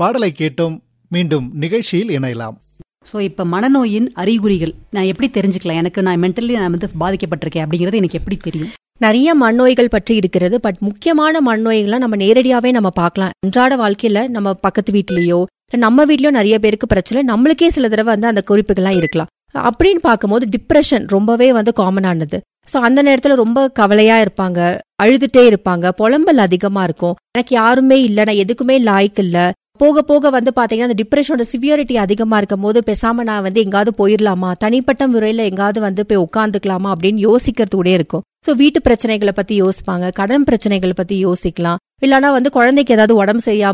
பாடலை கேட்டோம் மீண்டும் நிகழ்ச்சியில் இணையலாம் ஸோ இப்போ மனநோயின் அறிகுறிகள் நான் எப்படி தெரிஞ்சுக்கலாம் எனக்கு நான் மென்டலி நான் வந்து பாதிக்கப்பட்டிருக்கேன் அப்படிங்கிறது எனக்கு எப்படி தெரியும் நிறைய மண்ணோய்கள் பற்றி இருக்கிறது பட் முக்கியமான மண்ணோய்களை நம்ம நேரடியாவே நம்ம பார்க்கலாம் அன்றாட வாழ்க்கையில நம்ம பக்கத்து வீட்லயோ இல்ல நம்ம வீட்லயோ நிறைய பேருக்கு பிரச்சனை நம்மளுக்கே சில தடவை வந்து அந்த குறிப்புகள்லாம் இருக்கலாம் அப்படின்னு பார்க்கும்போது டிப்ரெஷன் ரொம்பவே வந்து காமனானது ஸோ அந்த நேரத்துல ரொம்ப கவலையா இருப்பாங்க அழுதுட்டே இருப்பாங்க புலம்பல் அதிகமா இருக்கும் எனக்கு யாருமே இல்லை நான் எதுக்குமே லாய்க்கு இல்ல போக போக வந்து பாத்தீங்கன்னா அந்த டிப்ரெஷனோட சிவியரிட்டி அதிகமா இருக்கும் போது பேசாம நான் வந்து எங்காவது போயிடலாமா தனிப்பட்ட முறையில எங்காவது வந்து போய் உட்காந்துக்கலாமா அப்படின்னு யோசிக்கிறது கூட இருக்கும் ஸோ வீட்டு பிரச்சனைகளை பத்தி யோசிப்பாங்க கடன் பிரச்சனைகளை பத்தி யோசிக்கலாம் இல்லைன்னா வந்து குழந்தைக்கு ஏதாவது உடம்பு சரியாம